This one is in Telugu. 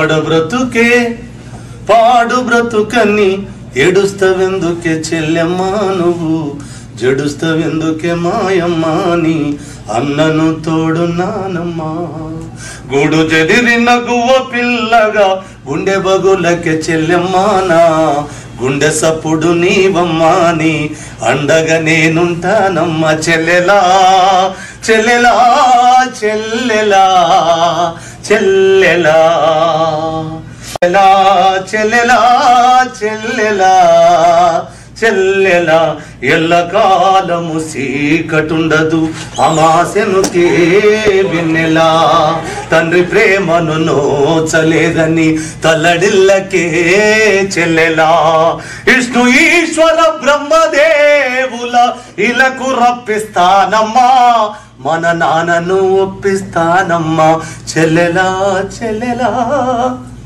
పాడ బ్రతుకే పాడు బ్రతుకని ఏడుస్తావెందుకే చెల్లెమ్మా నువ్వు జడుస్తావెందుకే మాయమ్మాని అన్నను తోడు నానమ్మా గూడు చెదిరిన గువ్వ పిల్లగా గుండె బగులకే చెల్లెమ్మానా గుండె సప్పుడు నీవమ్మాని అండగా నేనుంటానమ్మా చెల్లెలా చెల్లెలా చెల్లెలా చెల్లెలా చెల్లెలా చెల్లెలా చెల్లెలా చెల్లెలా ఎల్లకాలము సీకటుండదు అమాసెనుకే విన్నెలా తండ్రి ప్రేమను నోచలేదని తల్లడిల్లకే చెల్లెలా విష్ణు ఈశ్వర బ్రహ్మదేవుల ఇలకు రప్పిస్తానమ్మా మన నాన్నను ఒప్పిస్తానమ్మా చెల్లెలా చెల్లెలా